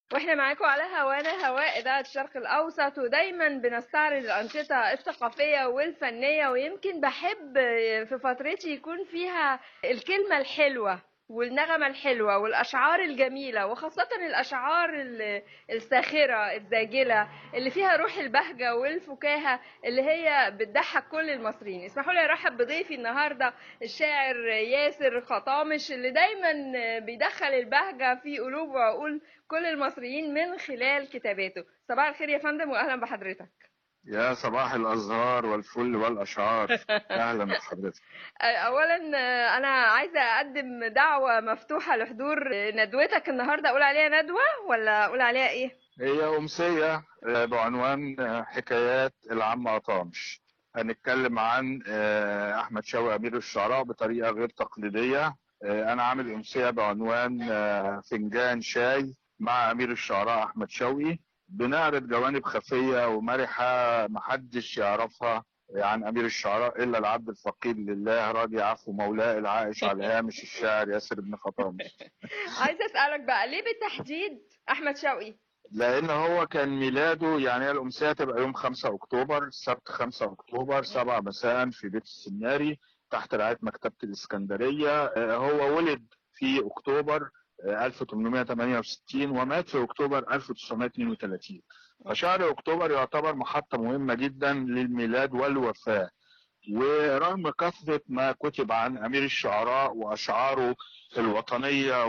واحنا معاكم على هوانا هواء إذاعة الشرق الأوسط ودايما بنستعرض الأنشطة الثقافية والفنية ويمكن بحب في فترتي يكون فيها الكلمة الحلوة والنغمة الحلوة والأشعار الجميلة وخاصة الأشعار ال- الساخرة الزاجلة اللي فيها روح البهجة والفكاهة اللي هي بتضحك كل المصريين اسمحوا لي أرحب بضيفي النهاردة الشاعر ياسر خطامش اللي دايما بيدخل البهجة في قلوب وعقول كل المصريين من خلال كتاباته صباح الخير يا فندم وأهلا بحضرتك يا صباح الازهار والفل والاشعار اهلا بحضرتك اولا انا عايزه اقدم دعوه مفتوحه لحضور ندوتك النهارده اقول عليها ندوه ولا اقول عليها ايه هي امسيه آه، بعنوان آه، حكايات العم قطامش هنتكلم عن آه، احمد شوقي امير الشعراء بطريقه غير تقليديه آه، انا عامل امسيه بعنوان آه، فنجان شاي مع امير الشعراء احمد شوقي بنعرض جوانب خفيه ومرحه محدش يعرفها عن امير الشعراء الا العبد الفقير لله راضي عفو مولاه العائش على هامش الشاعر ياسر بن خطامش عايزه اسالك بقى ليه بالتحديد احمد شوقي لان هو كان ميلاده يعني هي الامسيه تبقى يوم 5 اكتوبر السبت 5 اكتوبر 7 مساء في بيت السناري تحت رعايه مكتبه الاسكندريه آه، هو ولد في اكتوبر آه، 1868 ومات في اكتوبر 1932 فشهر اكتوبر يعتبر محطه مهمه جدا للميلاد والوفاه ورغم كثره ما كتب عن امير الشعراء واشعاره الوطنيه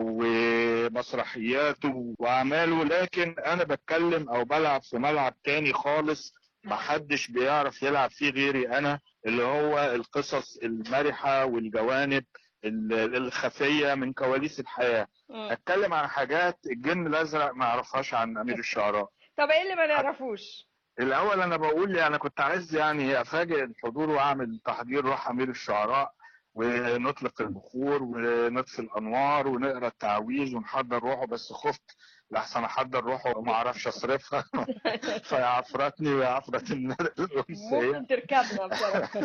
ومسرحياته واعماله لكن انا بتكلم او بلعب في ملعب تاني خالص محدش بيعرف يلعب فيه غيري انا اللي هو القصص المرحه والجوانب ال- الخفيه من كواليس الحياه اتكلم عن حاجات الجن الازرق ما يعرفهاش عن امير الشعراء طب ايه اللي ما نعرفوش الاول انا بقول لي انا كنت عايز يعني افاجئ الحضور واعمل تحضير روح امير الشعراء ونطلق البخور ونطفي الانوار ونقرا التعويذ ونحضر روحه بس خفت لحسن احضر روحه وما اعرفش اصرفها فيعفرتني ويعفرت الامسيه ممكن تركبنا بصراحه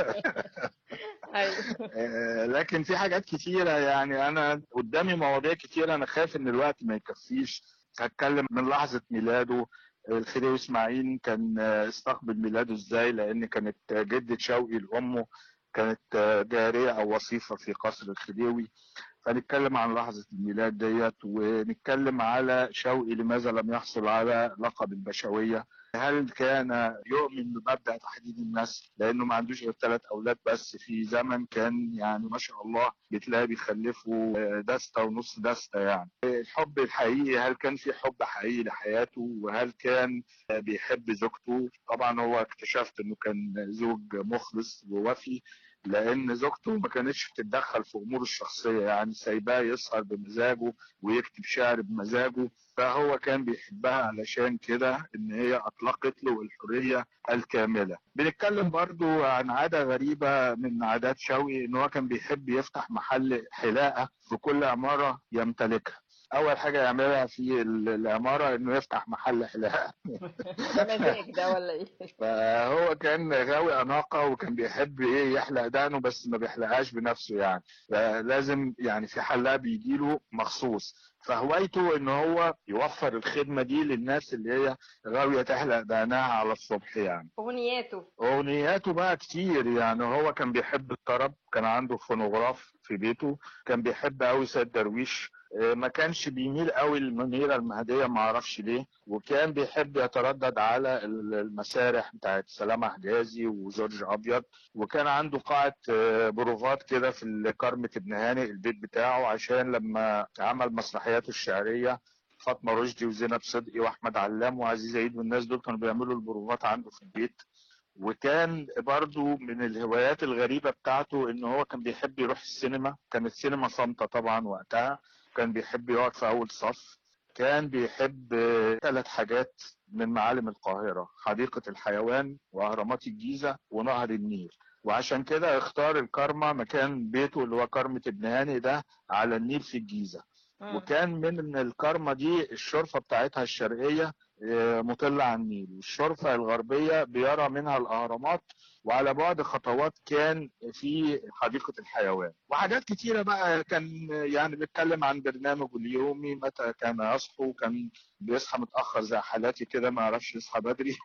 ايوه آه، لكن في حاجات كتيرة يعني أنا قدامي مواضيع كتيرة أنا خايف إن الوقت ما يكفيش هتكلم من لحظة ميلاده الخديوي إسماعيل كان آه، استقبل ميلاده إزاي لأن كانت آه، جدة شوقي لأمه كانت آه، جارية أو وصيفة في قصر الخديوي فنتكلم عن لحظة الميلاد ديت ونتكلم على شوقي لماذا لم يحصل على لقب البشوية هل كان يؤمن بمبدأ تحديد النسل لأنه ما عندوش غير ثلاث أولاد بس في زمن كان يعني ما شاء الله بتلاقي بيخلفوا دستة ونص دستة يعني الحب الحقيقي هل كان في حب حقيقي لحياته وهل كان بيحب زوجته طبعا هو اكتشفت انه كان زوج مخلص ووفي لان زوجته ما كانتش بتتدخل في اموره الشخصيه يعني سايباه يسهر بمزاجه ويكتب شعر بمزاجه فهو كان بيحبها علشان كده ان هي اطلقت له الحريه الكامله بنتكلم برضو عن عاده غريبه من عادات شوقي ان هو كان بيحب يفتح محل حلاقه في كل عماره يمتلكها اول حاجه يعملها في ال- العماره انه يفتح محل حلاقه ده مزاج ده ولا ايه فهو كان غاوي اناقه وكان بيحب ايه يحلق دقنه بس ما بيحلقهاش بنفسه يعني فلازم يعني في حلاق بيجي له مخصوص فهوايته ان هو يوفر الخدمه دي للناس اللي هي غاويه تحلق دقنها على الصبح يعني اغنياته اغنياته بقى كتير يعني هو كان بيحب الطرب كان عنده فونوغراف في بيته كان بيحب قوي سيد درويش آه، ما كانش بيميل قوي للمنيرة المهدية ما اعرفش ليه وكان بيحب يتردد على ال- المسارح بتاعت سلامة حجازي وجورج ابيض وكان عنده قاعة آه، بروفات كده في كرمة ابن هاني البيت بتاعه عشان لما عمل مسرحياته الشعرية فاطمة رشدي وزينب صدقي واحمد علام وعزيز عيد والناس دول كانوا بيعملوا البروفات عنده في البيت وكان برضو من الهوايات الغريبة بتاعته ان هو كان بيحب يروح السينما كانت السينما صامتة طبعا وقتها كان بيحب يقعد في اول صف كان بيحب ثلاث حاجات من معالم القاهرة حديقة الحيوان وأهرامات الجيزة ونهر النيل وعشان كده اختار الكرمة مكان بيته اللي هو كرمة ابن هاني ده على النيل في الجيزة وكان من الكرمة دي الشرفة بتاعتها الشرقية مطلة على النيل والشرفة الغربية بيرى منها الأهرامات وعلى بعد خطوات كان في حديقة الحيوان وحاجات كتيرة بقى كان يعني بيتكلم عن برنامجه اليومي متى كان يصحو كان بيصحى متأخر زي حالاتي كده ما يعرفش يصحى بدري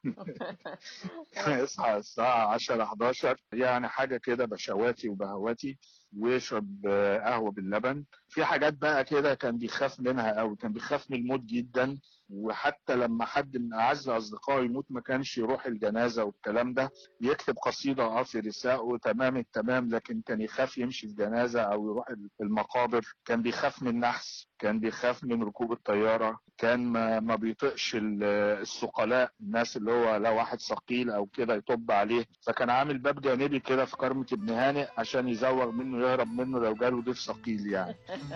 يصحى الساعة 10 11 يعني حاجة كده بشواتي وبهواتي ويشرب قهوة باللبن في حاجات بقى كده كان بيخاف منها قوي كان بيخاف من الموت جدا وحتى لما حد من اعز اصدقائه يموت ما كانش يروح الجنازه والكلام ده يكتب قصيده اه في رسائه تمام التمام لكن كان يخاف يمشي في جنازه او يروح المقابر كان بيخاف من النحس كان بيخاف من ركوب الطياره كان ما, ما بيطقش الثقلاء الناس اللي هو لو واحد ثقيل او كده يطب عليه فكان عامل باب جانبي كده في كرمه ابن هانئ عشان يزوغ منه يهرب منه لو جاله ضيف ثقيل يعني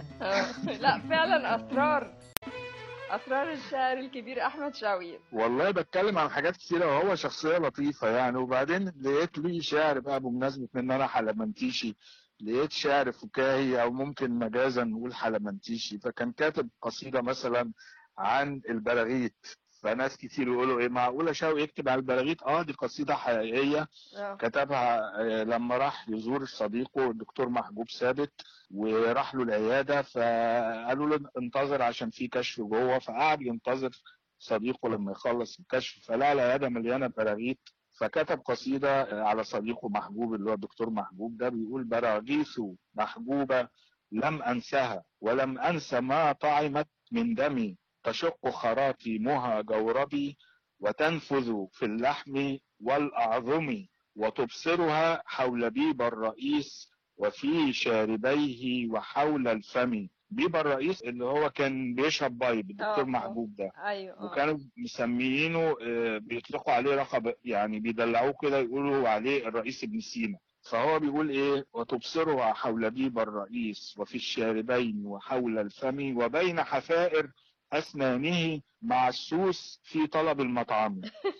لا فعلا اسرار اسرار الشاعر الكبير احمد شوقي والله بتكلم عن حاجات كتيره وهو شخصيه لطيفه يعني وبعدين لقيت ليه شعر بقى بمناسبه ان انا حلمنتيشي لقيت شعر فكاهي او ممكن مجازا نقول حلمنتيشي فكان كاتب قصيده مثلا عن البراغيث فناس كتير يقولوا ايه معقوله شوقي يكتب على البراغيث اه دي قصيده حقيقيه آه. كتبها لما راح يزور صديقه الدكتور محجوب ثابت وراح له العياده فقالوا له انتظر عشان في كشف جوه فقعد ينتظر صديقه لما يخلص الكشف فلقى العياده مليانه براغيث فكتب قصيده على صديقه محجوب اللي هو الدكتور محجوب ده بيقول براغيث محجوبه لم انسها ولم انس ما طعمت من دمي تشق خراطيمها جوربي وتنفذ في اللحم والأعظم وتبصرها حول بيب الرئيس وفي شاربيه وحول الفم بيب الرئيس اللي هو كان بيشرب بايب الدكتور محبوب ده ايوه وكانوا مسميينه بيطلقوا عليه لقب يعني بيدلعوه كده يقولوا عليه الرئيس ابن سينا فهو بيقول ايه وتبصرها حول بيب الرئيس وفي الشاربين وحول الفم وبين حفائر أسنانه مع السوس في طلب المطعم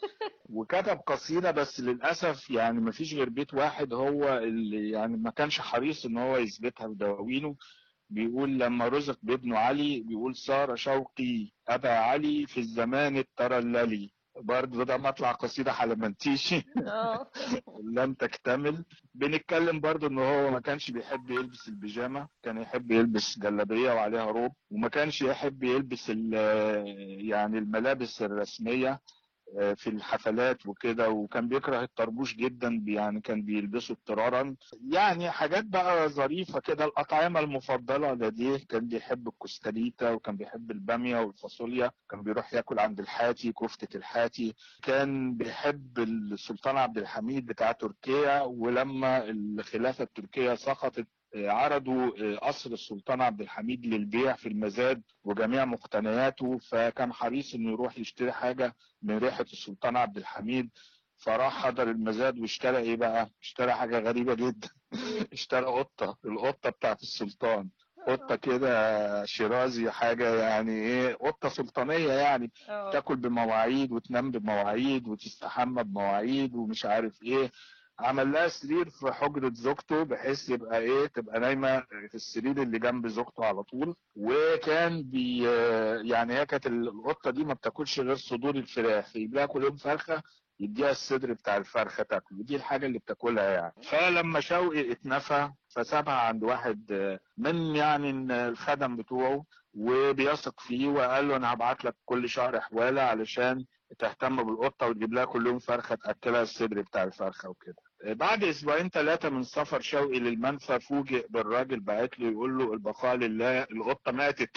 وكتب قصيدة بس للأسف يعني ما فيش غير بيت واحد هو اللي يعني ما كانش حريص إن هو يثبتها في دواوينه بيقول لما رزق بابنه علي بيقول صار شوقي أبا علي في الزمان الترللي برضه ده مطلع قصيدة حلمنتيشي لم تكتمل بنتكلم برضه ان هو ما كانش بيحب يلبس البيجامة كان يحب يلبس جلابية وعليها روب وما كانش يحب يلبس يعني الملابس الرسمية في الحفلات وكده وكان بيكره الطربوش جدا يعني كان بيلبسه اضطرارا يعني حاجات بقى ظريفه كده الاطعمه المفضله لديه كان بيحب الكوستاليتا وكان بيحب الباميه والفاصوليا كان بيروح ياكل عند الحاتي كفته الحاتي كان بيحب السلطان عبد الحميد بتاع تركيا ولما الخلافه التركيه سقطت عرضوا قصر السلطان عبد الحميد للبيع في المزاد وجميع مقتنياته فكان حريص انه يروح يشتري حاجه من ريحه السلطان عبد الحميد فراح حضر المزاد واشترى ايه بقى؟ اشترى حاجه غريبه جدا اشترى قطه القطه بتاعت السلطان قطه كده شيرازي حاجه يعني ايه قطه سلطانيه يعني تاكل بمواعيد وتنام بمواعيد وتستحمى بمواعيد ومش عارف ايه عمل لها سرير في حجرة زوجته بحيث يبقى ايه تبقى نايمة في السرير اللي جنب زوجته على طول وكان بي يعني هي كانت القطة دي ما بتاكلش غير صدور الفراخ يجيب لها كل يوم فرخة يديها الصدر بتاع الفرخة تاكل ودي الحاجة اللي بتاكلها يعني فلما شوقي اتنفى فسابها عند واحد من يعني الخدم بتوعه وبيثق فيه وقال له انا هبعت لك كل شهر حواله علشان تهتم بالقطه وتجيب لها كل يوم فرخه تاكلها الصدر بتاع الفرخه وكده بعد اسبوعين ثلاثه من سفر شوقي للمنفى فوجئ بالراجل بعت له يقول له البقاء لله القطه ماتت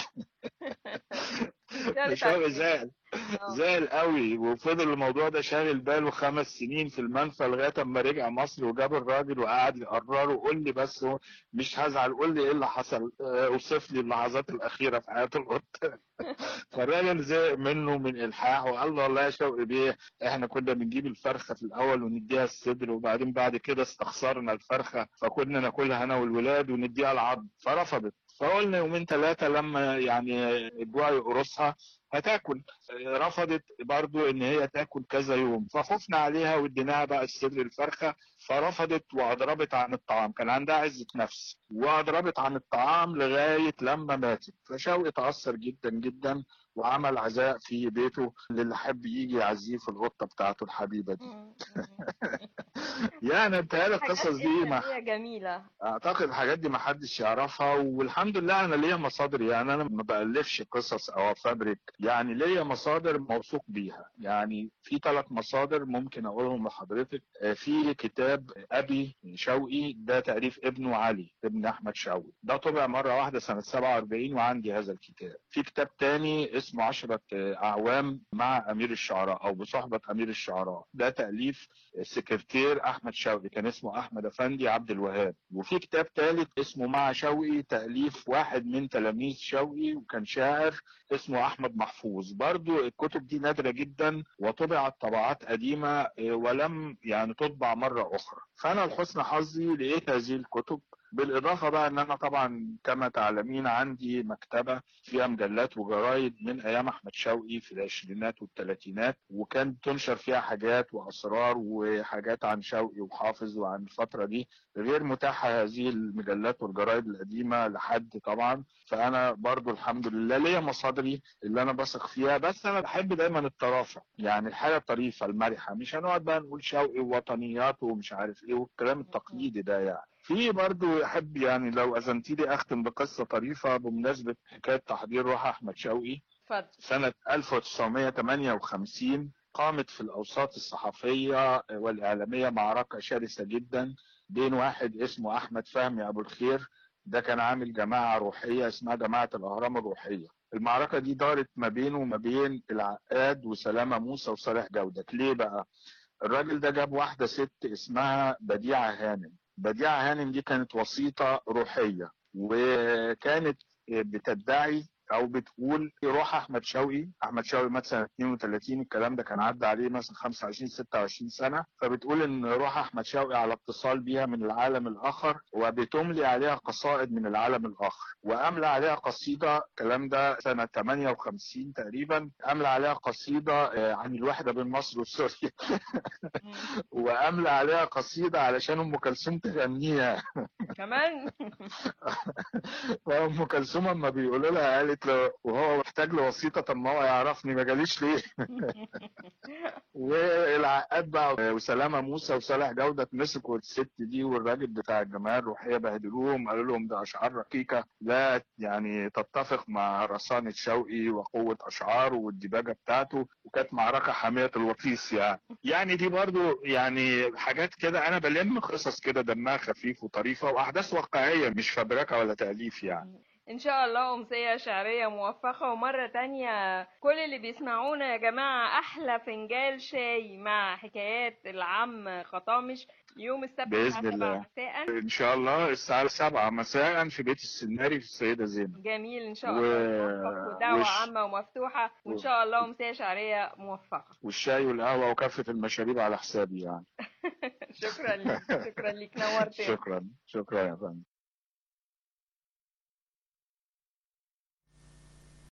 شوقي زعل زعل قوي وفضل الموضوع ده شاغل باله خمس سنين في المنفى لغايه اما رجع مصر وجاب الراجل وقعد يقرره قول لي بس هو مش هزعل قول لي ايه اللي حصل اوصف لي اللحظات الاخيره في حياه القطه فالراجل زهق منه من الحاح وقال له والله يا شوقي بيه احنا كنا بنجيب الفرخه في الاول ونديها الصدر وبعدين بعد كده استخسرنا الفرخه فكنا ناكلها انا والولاد ونديها العظم فرفضت فقلنا يومين ثلاثة لما يعني الجوع يقرصها هتاكل رفضت برضو ان هي تاكل كذا يوم فخفنا عليها واديناها بقى الصدر الفرخه فرفضت واضربت عن الطعام كان عندها عزه نفس واضربت عن الطعام لغايه لما ماتت فشوقي تاثر جدا جدا وعمل عزاء في بيته للي حب يجي يعزيه في القطه بتاعته الحبيبه دي يعني بتهيألي القصص دي ما هي جميلة اعتقد الحاجات دي ما حدش يعرفها والحمد لله انا ليا مصادر يعني انا ما بالفش قصص او افبرك يعني ليا مصادر موثوق بيها يعني في ثلاث مصادر ممكن اقولهم لحضرتك آه، في كتاب ابي شوقي ده تاليف ابنه علي ابن احمد شوقي ده طبع مره واحده سنه 47 وعندي هذا الكتاب في كتاب تاني اسمه عشرة آه، اعوام مع امير الشعراء او بصحبه امير الشعراء ده تاليف السكرتير احمد شوقي كان اسمه احمد افندي عبد الوهاب وفي كتاب ثالث اسمه مع شوقي تاليف واحد من تلاميذ شوقي وكان شاعر اسمه احمد محفوظ برضو الكتب دي نادره جدا وطبعت طبعات قديمه آه، ولم يعني تطبع مره اخرى فانا لحسن حظي لقيت هذه الكتب بالاضافه بقى ان انا طبعا كما تعلمين عندي مكتبه فيها مجلات وجرايد من ايام احمد شوقي في العشرينات والثلاثينات وكان تنشر فيها حاجات واسرار وحاجات عن شوقي وحافظ وعن الفتره دي غير متاحه هذه المجلات والجرايد القديمه لحد طبعا فانا برضو الحمد لله ليا مصادري اللي انا بثق فيها بس انا بحب دايما الطرافه يعني الحاجه الطريفه المرحه مش هنقعد بقى نقول شوقي ووطنيات ومش عارف ايه والكلام التقليدي ده يعني في برضو احب يعني لو اذنتي لي اختم بقصه طريفه بمناسبه حكايه تحضير روح احمد شوقي اتفضل سنه 1958 قامت في الاوساط الصحفيه والاعلاميه معركه شرسه جدا بين واحد اسمه احمد فهمي ابو الخير ده كان عامل جماعه روحيه اسمها جماعه الاهرام الروحيه المعركه دي دارت ما بينه وما بين العقاد وسلامه موسى وصالح جودة ليه بقى الراجل ده جاب واحده ست اسمها بديعه هانم بديعه هانم دي كانت وسيطه روحيه وكانت بتدعي او بتقول روح احمد شوقي احمد شوقي مات سنه 32 الكلام ده كان عدى عليه مثلا 25 26 سنه فبتقول ان روح احمد شوقي على اتصال بيها من العالم الاخر وبتملي عليها قصائد من العالم الاخر واملى عليها قصيده الكلام ده سنه 58 تقريبا املى عليها قصيده آه، عن الوحده بين مصر وسوريا واملى عليها قصيده علشان ام كلثوم تغنيها كمان فام كلثوم اما بيقولوا لها قالت له وهو محتاج لوسيطه طب ما هو يعرفني ما جاليش ليه والعقاد بقى وسلامه موسى وصالح جوده مسكوا الست دي والراجل بتاع الجمعيه الروحيه بهدلوهم قالوا لهم ده اشعار رقيقه لا يعني تتفق مع رصانه شوقي وقوه اشعاره والديباجه بتاعته وكانت معركه حاميه الوطيس يعني يعني دي برضو يعني حاجات كده انا بلم قصص كده دمها خفيف وطريفه واحداث واقعيه مش فبركه ولا تاليف يعني ان شاء الله امسية شعرية موفقة ومرة تانية كل اللي بيسمعونا يا جماعة احلى فنجان شاي مع حكايات العم خطامش يوم السبت بإذن الساعة 7 الله. مساء ان شاء الله الساعه 7 مساء في بيت السناري في السيده زينب جميل ان شاء و- الله موفق ودعوة وش- عامة ومفتوحة وان شاء الله امسية شعرية موفقة والشاي والقهوه وكافه المشاريب على حسابي يعني شكرا ليك شكرا ليك نورتنا شكرا شكرا يا فندم